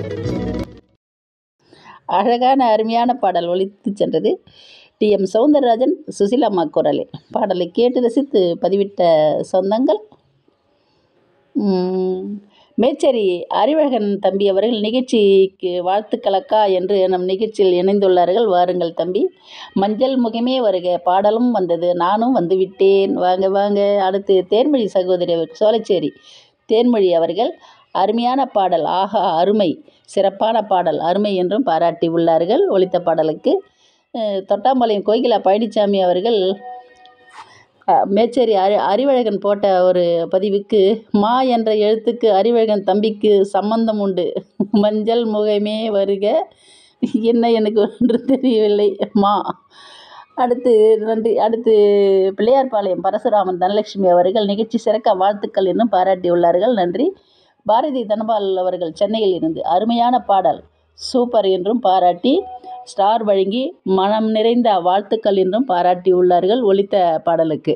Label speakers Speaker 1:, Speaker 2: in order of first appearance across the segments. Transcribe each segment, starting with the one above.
Speaker 1: அழகான அருமையான பாடல் ஒலித்துச் சென்றது டி எம் சௌந்தரராஜன் சுசிலாம்மா குரலில் பாடலை கேட்டு ரசித்து பதிவிட்ட சொந்தங்கள் ம், மேச்சேரி அறிவழகன் தம்பி அவர்கள் நிகழ்ச்சிக்கு வாழ்த்துக்களக்கா என்று நம் நிகழ்ச்சியில் இணைந்துள்ளார்கள் வாருங்கள் தம்பி மஞ்சள் முகமே வருக பாடலும் வந்தது நானும் வந்து விட்டேன் வாங்க வாங்க அடுத்து தேன்மொழி சகோதரி அவர் சோலைச்சேரி தேன்மொழி அவர்கள் அருமையான பாடல் ஆஹா அருமை சிறப்பான பாடல் அருமை என்றும் பாராட்டி உள்ளார்கள் ஒலித்த பாடலுக்கு அஹ், தொட்டாம்பாளையம் கோகிலா பழனிசாமி அவர்கள் அஹ், மேச்சேரி அறி அறிவழகன் போட்ட ஒரு பதிவுக்கு மா என்ற எழுத்துக்கு அறிவழகன் தம்பிக்கு சம்பந்தம் உண்டு மஞ்சள் முகமே வருக என்ன எனக்கு ஒன்று தெரியவில்லை மா அடுத்து நன்றி அடுத்து பிள்ளையார்பாளையம் பரசுராமன் தனலட்சுமி அவர்கள் நிகழ்ச்சி சிறக்க வாழ்த்துக்கள் என்னும் பாராட்டியுள்ளார்கள் நன்றி பாரதி தனபால் அவர்கள் சென்னையில் இருந்து அருமையான பாடல் சூப்பர் என்றும் பாராட்டி ஸ்டார் வழங்கி மனம் நிறைந்த வாழ்த்துக்கள் என்றும் பாராட்டியுள்ளார்கள் ஒலித்த பாடலுக்கு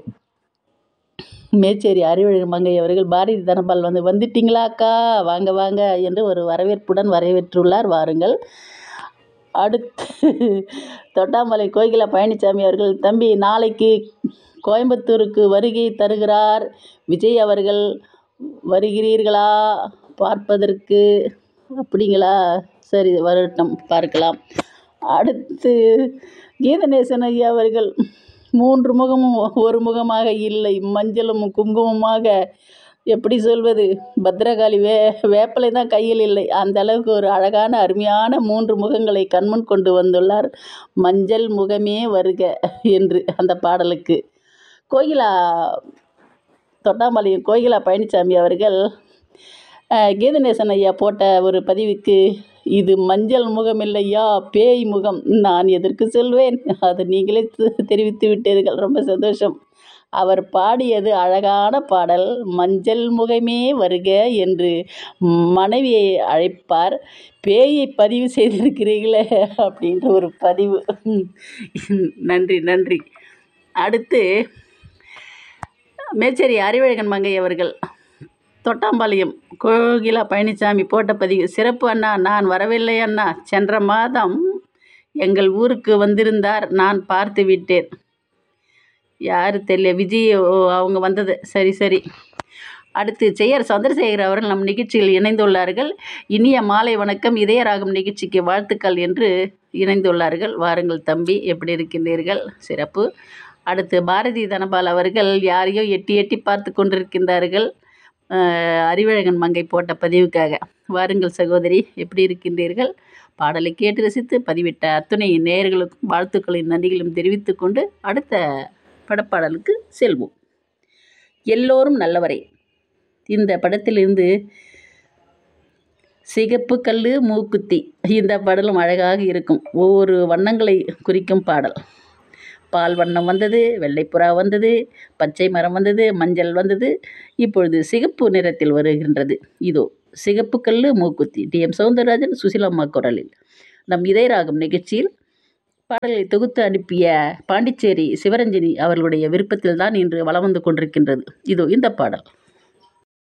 Speaker 1: மேச்சேரி அறிவழகு மங்கை அவர்கள் பாரதி தனபால் வந்து வந்துட்டீங்களா அக்கா வாங்க வாங்க என்று ஒரு வரவேற்புடன் வரவேற்றுள்ளார் வாருங்கள் அடுத்து தொட்டாமலை கோகிலா பழனிசாமி அவர்கள் தம்பி நாளைக்கு கோயம்புத்தூருக்கு வருகை தருகிறார் விஜய் அவர்கள் வருகிறீர்களா பார்ப்பதற்கு அப்படிங்களா சரி வரட்டும் பார்க்கலாம் அடுத்து கீதநேசன் ஐயா அவர்கள் மூன்று முகமும் ஒரு முகமாக இல்லை மஞ்சளும் குங்குமமாக எப்படி சொல்வது பத்ரகாளி வே வேப்பிலை தான் கையில் இல்லை அந்த அளவுக்கு ஒரு அழகான அருமையான மூன்று முகங்களை கண்முன் கொண்டு வந்துள்ளார் மஞ்சள் முகமே வருக என்று அந்த பாடலுக்கு கோகிலா தொட்டாம்பாளையம் கோகிலா பழனிசாமி அவர்கள் அஹ், கீதநேசன் ஐயா போட்ட ஒரு பதிவுக்கு இது மஞ்சள் முகம் இல்லையா பேய் முகம் நான் எதற்கு சொல்வேன் அது நீங்களே தெ- தெரிவித்து விட்டீர்கள் ரொம்ப சந்தோஷம் அவர் பாடியது அழகான பாடல் மஞ்சள் முகமே வருக என்று மனைவியை அழைப்பார் பேயை பதிவு செய்திருக்கிறீர்களே அப்படின்ற ஒரு பதிவு நன்றி நன்றி அடுத்து மேச்சேரி அறிவழகன் மங்கை அவர்கள் தொட்டாம்பாளையம் கோகிலா பழனிசாமி போட்ட பதிவு சிறப்பு அண்ணா நான் வரவில்லை அண்ணா சென்ற மாதம் எங்கள் ஊருக்கு வந்திருந்தார் நான் பார்த்து விட்டேன் யார் தெரியல விஜய் ஓ, அவங்க வந்தது சரி சரி அடுத்து செய்யர் சந்திரசேகர் அவர்கள் நம் நிகழ்ச்சியில் இணைந்துள்ளார்கள் இனிய மாலை வணக்கம் இதயராகம் நிகழ்ச்சிக்கு வாழ்த்துக்கள் என்று இணைந்துள்ளார்கள் வாருங்கள் தம்பி எப்படி இருக்கின்றீர்கள் சிறப்பு அடுத்து பாரதி தனபால் அவர்கள் யாரையோ எட்டி எட்டி பார்த்து கொண்டிருக்கின்றார்கள் அஹ், அறிவழகன் மங்கை போட்ட பதிவுக்காக வாருங்கள் சகோதரி எப்படி இருக்கின்றீர்கள் பாடலை கேட்டு ரசித்து பதிவிட்ட அத்துணை நேயர்களுக்கும் வாழ்த்துக்களையும் நன்றிகளும் தெரிவித்துக் கொண்டு அடுத்த படப்பாடலுக்கு செல்வோம் எல்லோரும் நல்லவரே இந்த படத்திலிருந்து சிகப்பு கல்லு மூக்குத்தி இந்த பாடலும் அழகாக இருக்கும் ஒவ்வொரு வண்ணங்களை குறிக்கும் பாடல் பால் வண்ணம் வந்தது வெள்ளைப்புறா வந்தது பச்சை மரம் வந்தது மஞ்சள் வந்தது இப்பொழுது சிகப்பு நிறத்தில் வருகின்றது இதோ சிகப்பு கல்லு மூக்குத்தி டி எம் சௌந்தரராஜன் சுசிலம்மா குரலில் நம் இதயராகம் நிகழ்ச்சியில் பாடலை தொகுத்து அனுப்பிய பாண்டிச்சேரி சிவரஞ்சனி அவர்களுடைய விருப்பத்தில் தான் இன்று வலம் வந்து கொண்டிருக்கின்றது இதோ இந்த பாடல்